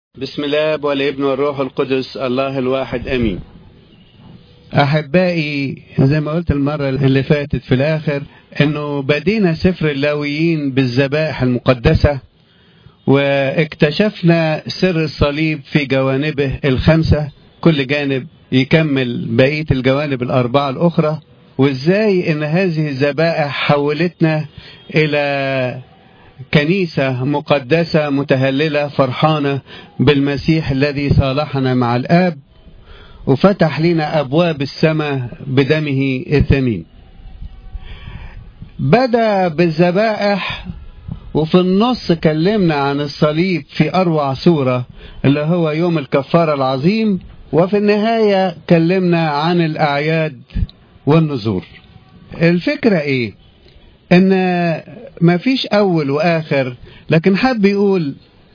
بسم الله والابن والروح القدس الله الواحد امين احبائي زي ما قلت المره اللي فاتت في الاخر انه بدينا سفر اللاويين بالذبائح المقدسه واكتشفنا سر الصليب في جوانبه الخمسه كل جانب يكمل بقيه الجوانب الاربعه الاخرى وازاي ان هذه الذبائح حولتنا الى كنيسة مقدسة متهللة فرحانة بالمسيح الذي صالحنا مع الآب وفتح لنا أبواب السماء بدمه الثمين بدأ بالذبائح وفي النص كلمنا عن الصليب في أروع صورة اللي هو يوم الكفارة العظيم وفي النهاية كلمنا عن الأعياد والنذور الفكرة إيه؟ ان ما فيش اول واخر لكن حب يقول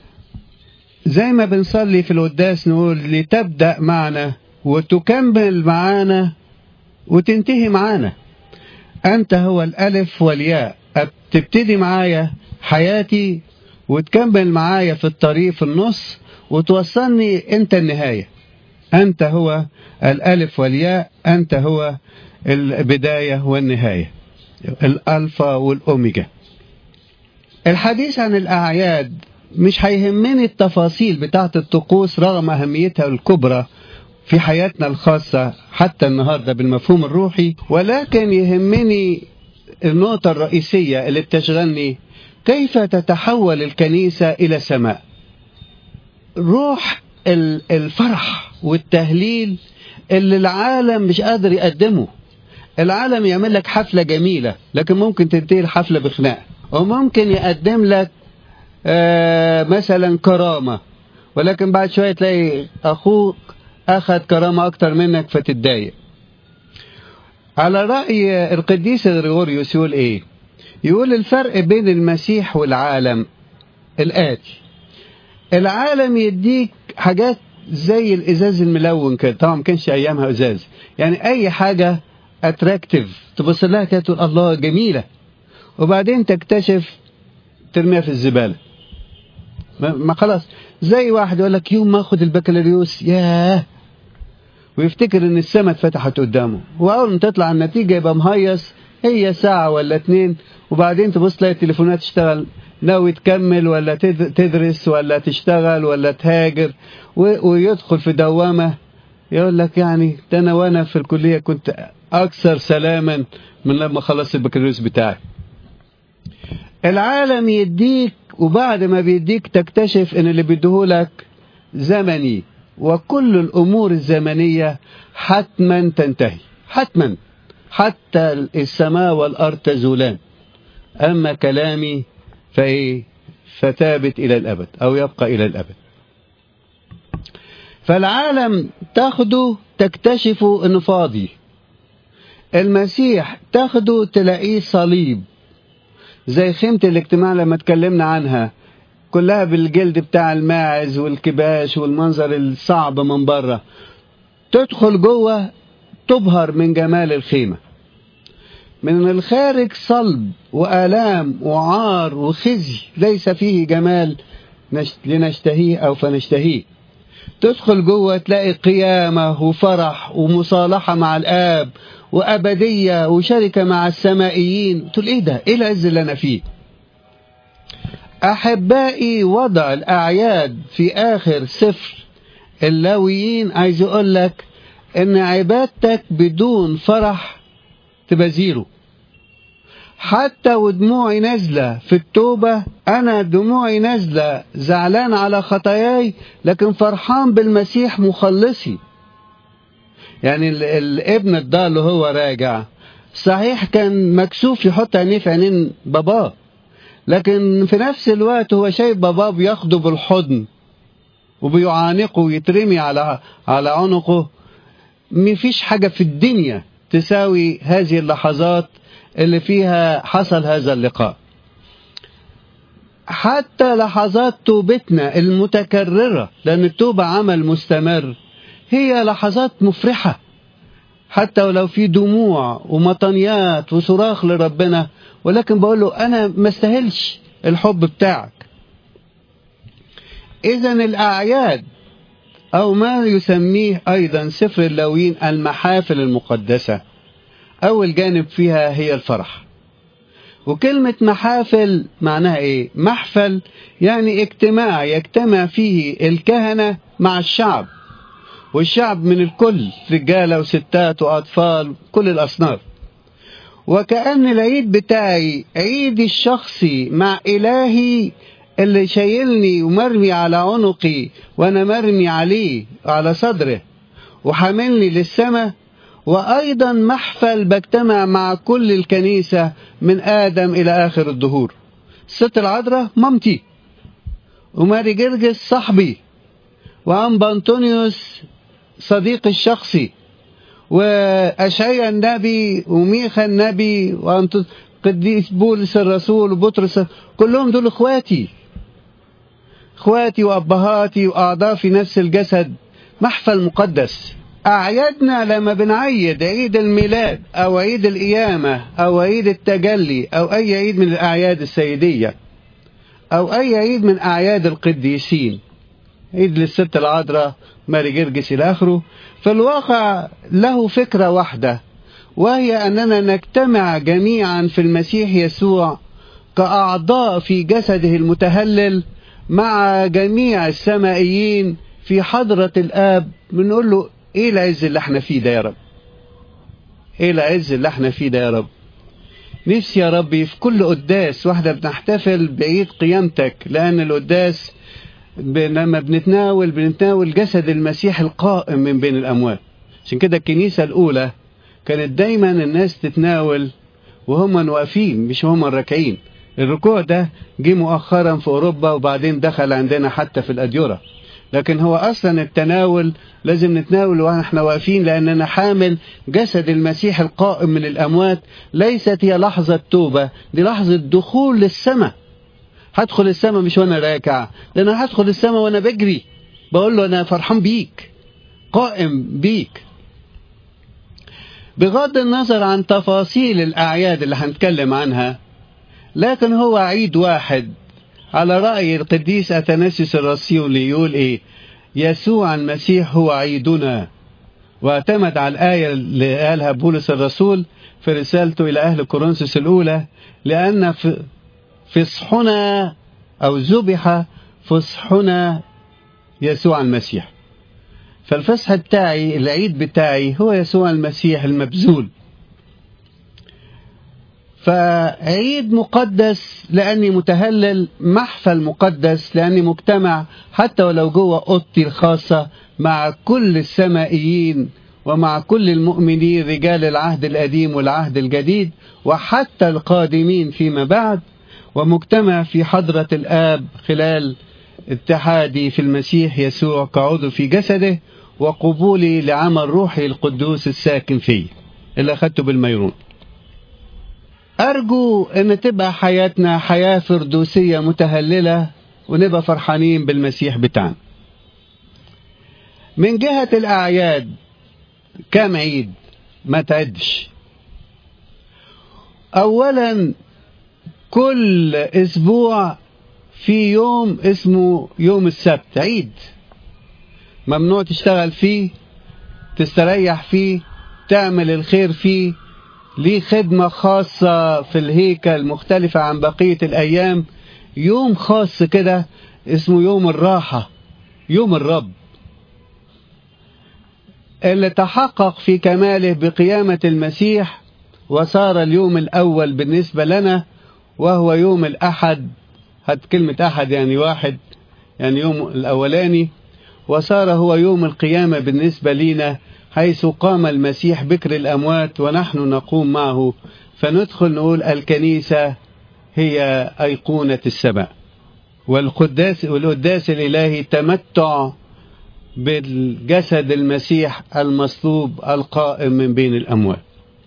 زي ما بنصلي في القداس نقول لتبدا معنا وتكمل معانا وتنتهي معانا انت هو الالف والياء تبتدي معايا حياتي وتكمل معايا في الطريق في النص وتوصلني انت النهايه انت هو الالف والياء انت هو البدايه والنهايه الألفا والأوميجا الحديث عن الأعياد مش هيهمني التفاصيل بتاعة الطقوس رغم أهميتها الكبرى في حياتنا الخاصة حتى النهاردة بالمفهوم الروحي ولكن يهمني النقطة الرئيسية اللي بتشغلني كيف تتحول الكنيسة إلى سماء روح الفرح والتهليل اللي العالم مش قادر يقدمه العالم يعمل لك حفلة جميلة لكن ممكن تنتهي الحفلة بخناق وممكن يقدم لك آه مثلا كرامة ولكن بعد شوية تلاقي أخوك أخذ كرامة أكتر منك فتتضايق على رأي القديس غريغوريوس يقول إيه يقول الفرق بين المسيح والعالم الآتي العالم يديك حاجات زي الإزاز الملون كده طبعا ما كانش أيامها إزاز يعني أي حاجة اتراكتيف تبص لها كده تقول الله جميله وبعدين تكتشف ترميها في الزباله ما خلاص زي واحد يقول لك يوم ما اخد البكالوريوس ياه ويفتكر ان السماء اتفتحت قدامه واول ما تطلع النتيجه يبقى مهيص هي ساعه ولا اتنين وبعدين تبص تلاقي التليفونات تشتغل ناوي تكمل ولا تدرس ولا تشتغل ولا تهاجر ويدخل في دوامه يقول لك يعني ده انا وانا في الكليه كنت اكثر سلاما من لما خلصت البكالوريوس بتاعي العالم يديك وبعد ما بيديك تكتشف ان اللي بيديهولك زمني وكل الامور الزمنيه حتما تنتهي حتما حتى السماء والارض تزولان اما كلامي فايه فثابت الى الابد او يبقى الى الابد فالعالم تاخده تكتشفه انه فاضي المسيح تاخده تلاقيه صليب زي خيمة الاجتماع لما اتكلمنا عنها كلها بالجلد بتاع الماعز والكباش والمنظر الصعب من بره تدخل جوه تبهر من جمال الخيمة من الخارج صلب وآلام وعار وخزي ليس فيه جمال لنشتهيه أو فنشتهيه تدخل جوه تلاقي قيامة وفرح ومصالحة مع الآب وأبدية وشركة مع السمائيين تقول إيه ده إيه العز اللي أنا فيه أحبائي وضع الأعياد في آخر سفر اللاويين عايز يقول لك إن عبادتك بدون فرح تبقى زيرو حتى ودموعي نازلة في التوبة أنا دموعي نازلة زعلان على خطاياي لكن فرحان بالمسيح مخلصي يعني الابن الضال وهو راجع صحيح كان مكسوف يحط عينيه في عينين باباه لكن في نفس الوقت هو شايف باباه بياخده بالحضن وبيعانقه ويترمي على على عنقه مفيش حاجة في الدنيا تساوي هذه اللحظات اللي فيها حصل هذا اللقاء حتى لحظات توبتنا المتكررة لأن التوبة عمل مستمر هي لحظات مفرحة حتى ولو في دموع ومطنيات وصراخ لربنا ولكن بقول له أنا ما استاهلش الحب بتاعك إذا الأعياد أو ما يسميه أيضا سفر اللاويين المحافل المقدسة أول جانب فيها هي الفرح وكلمة محافل معناها إيه؟ محفل يعني اجتماع يجتمع فيه الكهنة مع الشعب والشعب من الكل رجالة وستات وأطفال كل الأصناف وكأن العيد بتاعي عيدي الشخصي مع إلهي اللي شايلني ومرمي على عنقي وأنا مرمي عليه على صدره وحاملني للسماء وأيضا محفل بجتمع مع كل الكنيسة من آدم إلى آخر الدهور الست العذراء مامتي وماري جرجس صاحبي وأم بانطونيوس صديقي الشخصي وأشعيا النبي وميخا النبي وقديس بولس الرسول وبطرس كلهم دول اخواتي اخواتي وابهاتي واعضاء في نفس الجسد محفل مقدس أعيادنا لما بنعيد عيد الميلاد أو عيد القيامة أو عيد التجلي أو أي عيد من الأعياد السيدية أو أي عيد من أعياد القديسين عيد للست العذراء ماري جرجس إلى آخره في الواقع له فكرة واحدة وهي أننا نجتمع جميعا في المسيح يسوع كأعضاء في جسده المتهلل مع جميع السمائيين في حضرة الآب بنقول له ايه العز اللي احنا فيه ده يا رب ايه العز اللي احنا فيه ده يا رب نفسي يا ربي في كل قداس واحدة بنحتفل بعيد قيامتك لأن القداس لما بنتناول بنتناول جسد المسيح القائم من بين الأموات عشان كده الكنيسة الأولى كانت دايما الناس تتناول وهم واقفين مش هم راكعين الركوع ده جه مؤخرا في أوروبا وبعدين دخل عندنا حتى في الأديرة لكن هو أصلا التناول لازم نتناول واحنا واقفين لأننا حامل جسد المسيح القائم من الأموات ليست هي لحظة توبة دي لحظة دخول للسماء هدخل السماء مش وانا راكع لأن هدخل السماء وانا بجري بقول له أنا فرحان بيك قائم بيك بغض النظر عن تفاصيل الأعياد اللي هنتكلم عنها لكن هو عيد واحد على رأي القديس أتناسيوس الرسيولي يقول إيه يسوع المسيح هو عيدنا واعتمد على الآية اللي قالها بولس الرسول في رسالته إلى أهل كورنثوس الأولى لأن فصحنا أو ذبح فصحنا يسوع المسيح فالفصح بتاعي العيد بتاعي هو يسوع المسيح المبذول فعيد مقدس لأني متهلل محفل مقدس لأني مجتمع حتى ولو جوه أوضتي الخاصة مع كل السمائيين ومع كل المؤمنين رجال العهد القديم والعهد الجديد وحتى القادمين فيما بعد ومجتمع في حضرة الآب خلال اتحادي في المسيح يسوع كعضو في جسده وقبولي لعمل روحي القدوس الساكن فيه اللي أخذته بالميرون أرجو أن تبقى حياتنا حياة فردوسية متهللة ونبقى فرحانين بالمسيح بتاعنا من جهة الأعياد كام عيد ما تعدش أولا كل أسبوع في يوم اسمه يوم السبت عيد ممنوع تشتغل فيه تستريح فيه تعمل الخير فيه ليه خدمة خاصة في الهيكل مختلفة عن بقية الأيام يوم خاص كده اسمه يوم الراحة يوم الرب اللي تحقق في كماله بقيامة المسيح وصار اليوم الأول بالنسبة لنا وهو يوم الأحد هات كلمة أحد يعني واحد يعني يوم الأولاني وصار هو يوم القيامة بالنسبة لنا حيث قام المسيح بكر الأموات ونحن نقوم معه فندخل نقول الكنيسة هي أيقونة السماء والقداس والقداس الإلهي تمتع بالجسد المسيح المصلوب القائم من بين الأموات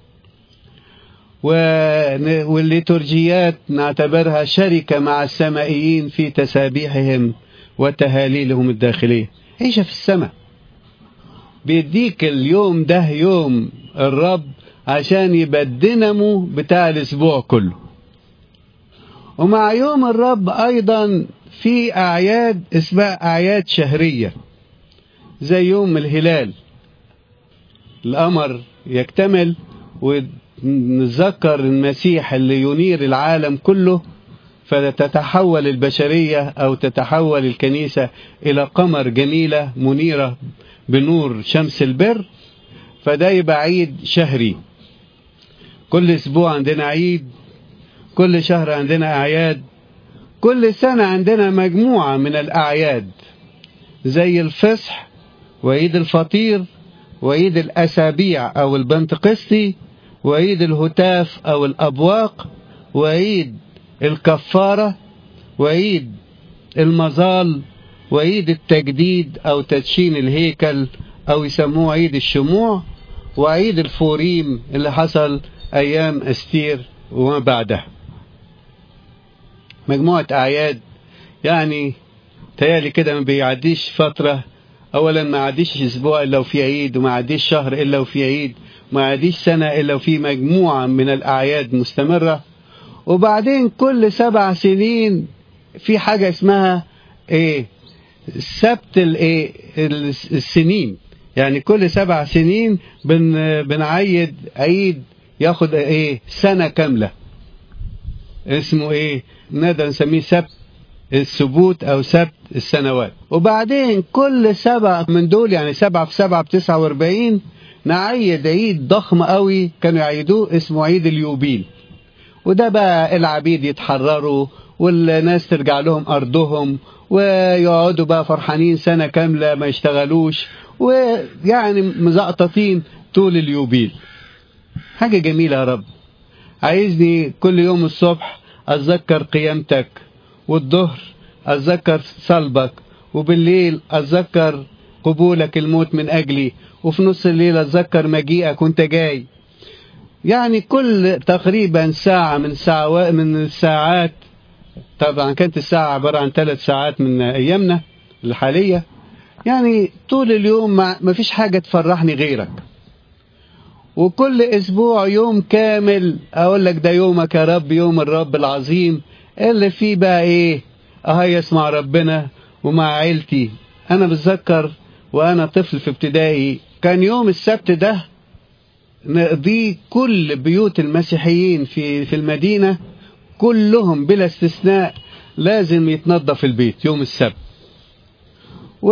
والليتورجيات نعتبرها شركة مع السمائيين في تسابيحهم وتهاليلهم الداخلية عيشة في السماء بيديك اليوم ده يوم الرب عشان يبقى الدينامو بتاع الاسبوع كله ومع يوم الرب ايضا في أعياد اسمها أعياد شهرية زي يوم الهلال القمر يكتمل ونتذكر المسيح اللي ينير العالم كله فتتحول البشرية أو تتحول الكنيسة إلى قمر جميلة منيرة بنور شمس البر فده يبقى عيد شهري كل أسبوع عندنا عيد كل شهر عندنا أعياد كل سنة عندنا مجموعة من الأعياد زي الفصح وعيد الفطير وعيد الأسابيع أو البنتقسطي وعيد الهتاف أو الأبواق وعيد الكفارة وعيد المظال وعيد التجديد أو تدشين الهيكل أو يسموه عيد الشموع وعيد الفوريم اللي حصل أيام أستير وما بعدها مجموعة أعياد يعني تيالي كده ما بيعديش فترة أولا ما عديش أسبوع إلا وفي عيد وما عديش شهر إلا وفي عيد ما عديش سنة إلا وفي مجموعة من الأعياد مستمرة وبعدين كل سبع سنين في حاجة اسمها إيه سبت الإيه السنين يعني كل سبع سنين بن بنعيد عيد ياخد إيه سنة كاملة اسمه إيه نقدر نسميه سبت الثبوت أو سبت السنوات وبعدين كل سبع من دول يعني سبعة في سبعة بتسعة واربعين نعيد عيد ضخم قوي كانوا يعيدوه اسمه عيد اليوبيل وده بقى العبيد يتحرروا والناس ترجع لهم أرضهم ويقعدوا بقى فرحانين سنة كاملة ما يشتغلوش ويعني مزقططين طول اليوبيل حاجة جميلة يا رب عايزني كل يوم الصبح أتذكر قيامتك والظهر أتذكر صلبك وبالليل أتذكر قبولك الموت من أجلي وفي نص الليل أتذكر مجيئك وانت جاي يعني كل تقريبا ساعة من ساعة من الساعات طبعا كانت الساعة عبارة عن ثلاث ساعات من أيامنا الحالية يعني طول اليوم ما فيش حاجة تفرحني غيرك وكل أسبوع يوم كامل أقول لك ده يومك يا رب يوم الرب العظيم اللي فيه بقى إيه أهيس مع ربنا ومع عيلتي أنا بتذكر وأنا طفل في ابتدائي كان يوم السبت ده نقضيه كل بيوت المسيحيين في في المدينة كلهم بلا استثناء لازم يتنظف البيت يوم السبت و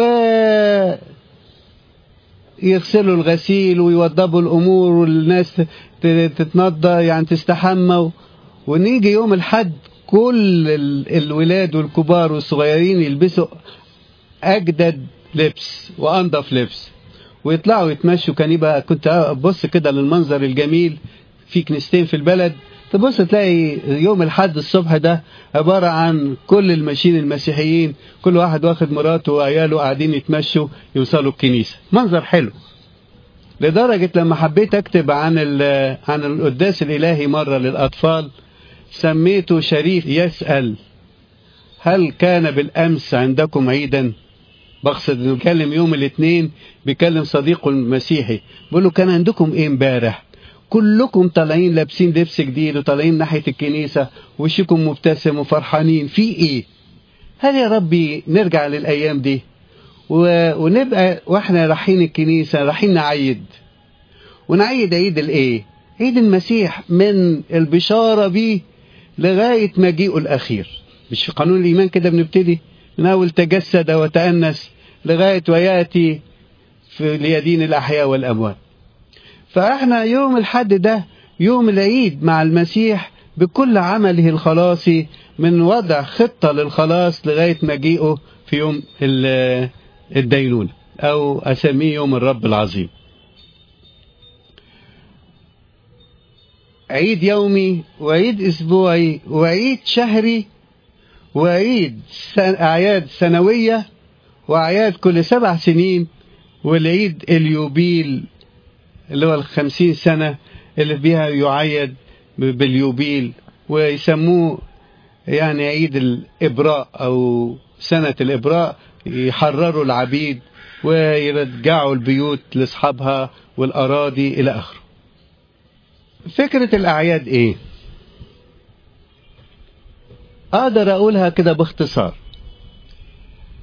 يغسلوا الغسيل ويوضبوا الأمور والناس تتنضى يعني تستحمى ونيجي يوم الحد كل الولاد والكبار والصغيرين يلبسوا أجدد لبس وأنضف لبس ويطلعوا يتمشوا كان يبقى كنت أبص كده للمنظر الجميل في كنيستين في البلد تبص تلاقي يوم الحد الصبح ده عبارة عن كل الماشيين المسيحيين كل واحد واخد مراته وعياله قاعدين يتمشوا يوصلوا الكنيسة منظر حلو لدرجة لما حبيت أكتب عن عن القداس الإلهي مرة للأطفال سميته شريف يسأل هل كان بالأمس عندكم عيدا بقصد انه بيكلم يوم الاثنين بيكلم صديقه المسيحي بيقول له كان عندكم ايه امبارح كلكم طالعين لابسين لبس جديد وطالعين ناحية الكنيسة وشكم مبتسم وفرحانين في ايه هل يا ربي نرجع للأيام دي و... ونبقى واحنا رايحين الكنيسة رايحين نعيد ونعيد عيد الايه عيد المسيح من البشارة بيه لغاية مجيئه الأخير مش في قانون الإيمان كده بنبتدي من أول تجسد وتأنس لغاية ويأتي في ليدين الأحياء والأموات فإحنا يوم الحد ده يوم العيد مع المسيح بكل عمله الخلاصي من وضع خطة للخلاص لغاية مجيئه في يوم الدينونة أو أسميه يوم الرب العظيم عيد يومي وعيد أسبوعي وعيد شهري وعيد أعياد سنوية وأعياد كل سبع سنين والعيد اليوبيل اللي هو الخمسين سنة اللي بيها يعيد باليوبيل ويسموه يعني عيد الإبراء أو سنة الإبراء يحرروا العبيد ويرجعوا البيوت لأصحابها والأراضي إلى آخره فكرة الأعياد إيه؟ أقدر أقولها كده باختصار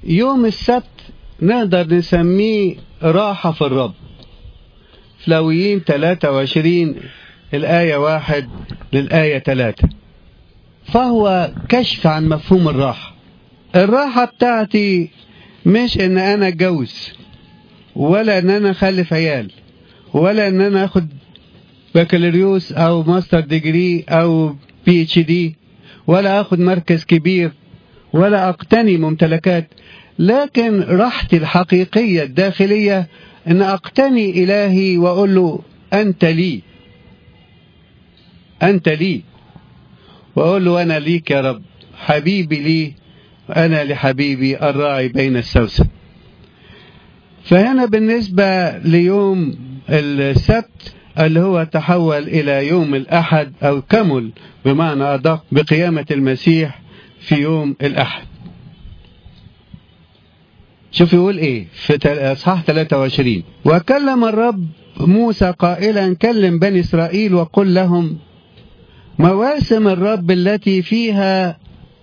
يوم السبت نقدر نسميه راحة في الرب فلويين 23 الآية واحد للآية ثلاثة فهو كشف عن مفهوم الراحة الراحة بتاعتي مش ان انا اتجوز ولا ان انا اخلف عيال ولا ان انا اخد بكالوريوس او ماستر ديجري او بي اتش دي ولا اخد مركز كبير ولا اقتني ممتلكات لكن راحتي الحقيقية الداخلية ان اقتني الهي واقول له انت لي انت لي واقول له انا ليك يا رب حبيبي لي انا لحبيبي الراعي بين السوسن فهنا بالنسبة ليوم السبت اللي هو تحول إلى يوم الأحد أو كمل بمعنى أدق بقيامة المسيح في يوم الأحد شوف يقول إيه في أصحاح 23 وكلم الرب موسى قائلا كلم بني إسرائيل وقل لهم مواسم الرب التي فيها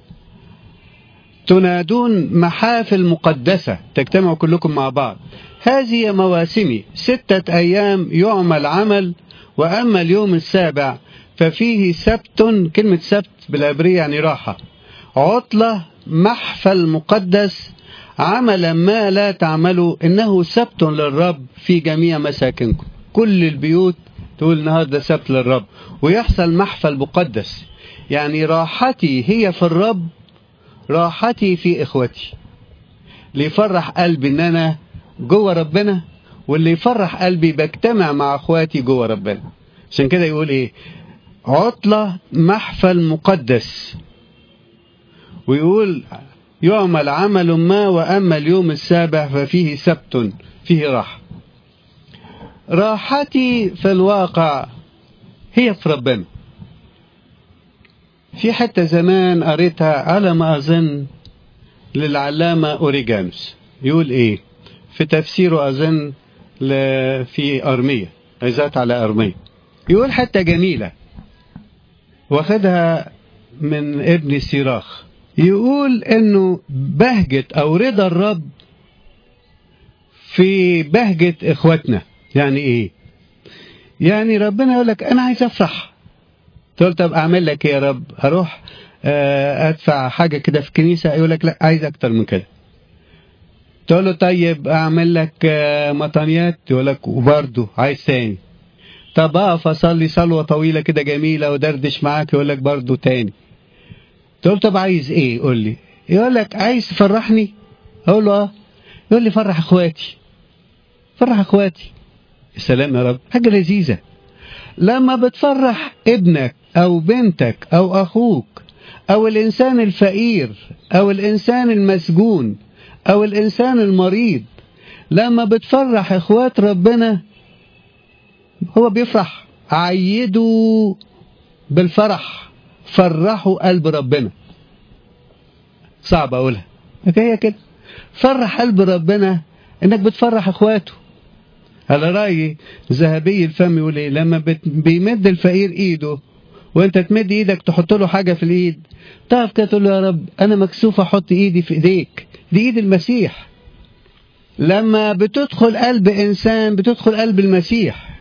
تنادون محافل مقدسة تجتمعوا كلكم مع بعض هذه مواسمي ستة أيام يعمل عمل وأما اليوم السابع ففيه سبت كلمة سبت بالعبرية يعني راحة عطلة محفل مقدس عملا ما لا تعملوا إنه سبت للرب في جميع مساكنكم كل البيوت تقول النهارده سبت للرب ويحصل محفل مقدس يعني راحتي هي في الرب راحتي في اخوتي اللي يفرح قلبي ان انا جوه ربنا واللي يفرح قلبي بجتمع مع اخواتي جوه ربنا عشان كده يقول ايه عطلة محفل مقدس ويقول يعمل عمل ما وأما اليوم السابع ففيه سبت فيه راحة راحتي في الواقع هي في ربنا في حتة زمان قريتها على ما أظن للعلامة أوريجانوس يقول إيه في تفسيره أظن في أرمية عزات على أرمية يقول حتة جميلة واخدها من ابن سيراخ يقول انه بهجة او رضا الرب في بهجة اخواتنا يعني ايه يعني ربنا يقول لك انا عايز افرح تقول طب اعمل لك ايه يا رب هروح ادفع حاجه كده في كنيسه يقول لك لا عايز اكتر من كده تقول له طيب اعمل لك مطانيات يقول لك وبرضه عايز تاني طب اقف اصلي صلوه طويله كده جميله ودردش معاك يقول لك برضه تاني تقول طب عايز ايه قول لي يقول لك عايز تفرحني اقول له اه يقول لي فرح اخواتي فرح اخواتي السلام يا رب حاجه لذيذه لما بتفرح ابنك او بنتك او اخوك او الانسان الفقير او الانسان المسجون او الانسان المريض لما بتفرح اخوات ربنا هو بيفرح عيدوا بالفرح فرحوا قلب ربنا صعب اقولها لكن هي كده فرح قلب ربنا انك بتفرح اخواته على رأيي ذهبي الفم يقول ايه لما بيمد الفقير ايده وانت تمد ايدك تحط له حاجة في الايد تعرف كده تقول له يا رب انا مكسوف احط ايدي في ايديك دي ايد المسيح لما بتدخل قلب انسان بتدخل قلب المسيح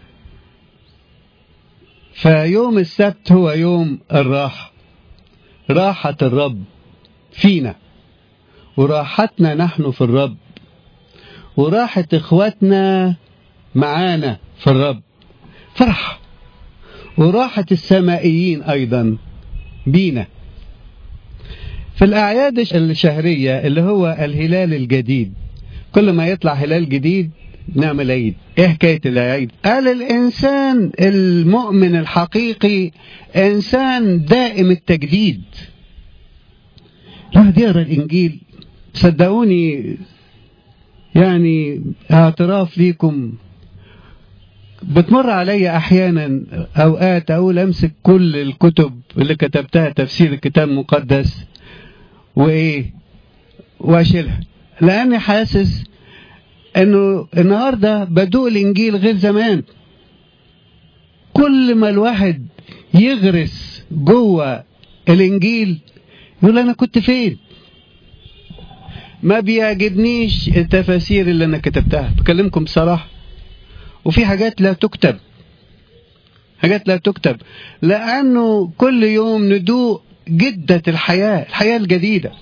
فيوم السبت هو يوم الراحة راحة الرب فينا وراحتنا نحن في الرب وراحة اخواتنا معانا في الرب فرح وراحة السمائيين أيضا بينا في الأعياد الشهرية اللي هو الهلال الجديد كل ما يطلع هلال جديد نعمل عيد ايه حكاية العيد قال الانسان المؤمن الحقيقي انسان دائم التجديد الواحد يقرا الانجيل صدقوني يعني اعتراف ليكم بتمر علي احيانا اوقات اقول امسك كل الكتب اللي كتبتها تفسير الكتاب المقدس وايه واشيلها لاني حاسس انه النهارده بدوق الانجيل غير زمان كل ما الواحد يغرس جوه الانجيل يقول انا كنت فين ما بيعجبنيش التفاسير اللي انا كتبتها بكلمكم بصراحة وفي حاجات لا تكتب حاجات لا تكتب لانه كل يوم ندوق جدة الحياة الحياة الجديدة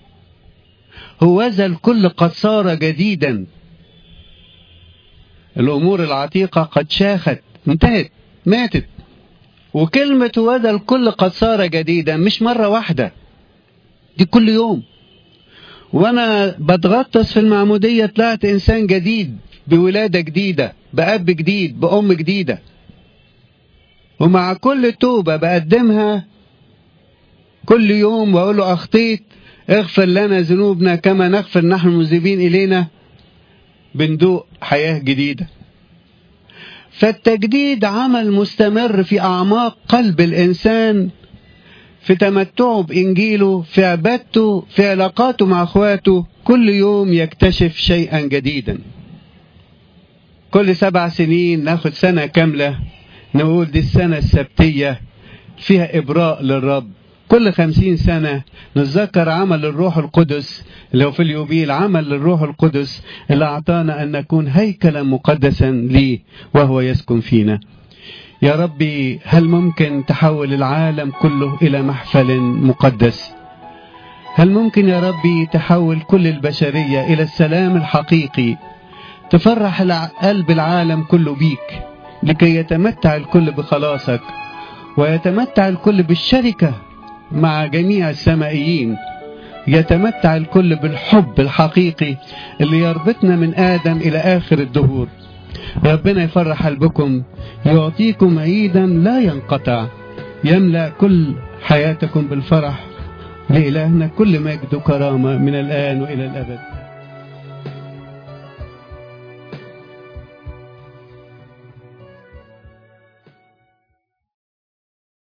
هوذا الكل قد صار جديدا الامور العتيقة قد شاخت انتهت ماتت وكلمة هوذا الكل قد صار جديدا مش مرة واحدة دي كل يوم وانا بتغطس في المعمودية طلعت انسان جديد بولادة جديدة بأب جديد بأم جديدة ومع كل توبة بقدمها كل يوم واقول له اخطيت اغفر لنا ذنوبنا كما نغفر نحن المذنبين الينا بندوق حياة جديدة فالتجديد عمل مستمر في اعماق قلب الانسان في تمتعه بانجيله في عبادته في علاقاته مع اخواته كل يوم يكتشف شيئا جديدا كل سبع سنين ناخد سنة كاملة نقول دي السنة السبتية فيها إبراء للرب كل خمسين سنة نتذكر عمل الروح القدس اللي هو في اليوبيل عمل للروح القدس اللي أعطانا أن نكون هيكلا مقدسا ليه وهو يسكن فينا يا ربي هل ممكن تحول العالم كله إلى محفل مقدس هل ممكن يا ربي تحول كل البشرية إلى السلام الحقيقي تفرح قلب العالم كله بيك لكي يتمتع الكل بخلاصك ويتمتع الكل بالشركة مع جميع السمائيين يتمتع الكل بالحب الحقيقي اللي يربطنا من آدم إلى آخر الدهور ربنا يفرح قلبكم يعطيكم عيدا لا ينقطع يملأ كل حياتكم بالفرح لإلهنا كل مجد وكرامة من الآن وإلى الأبد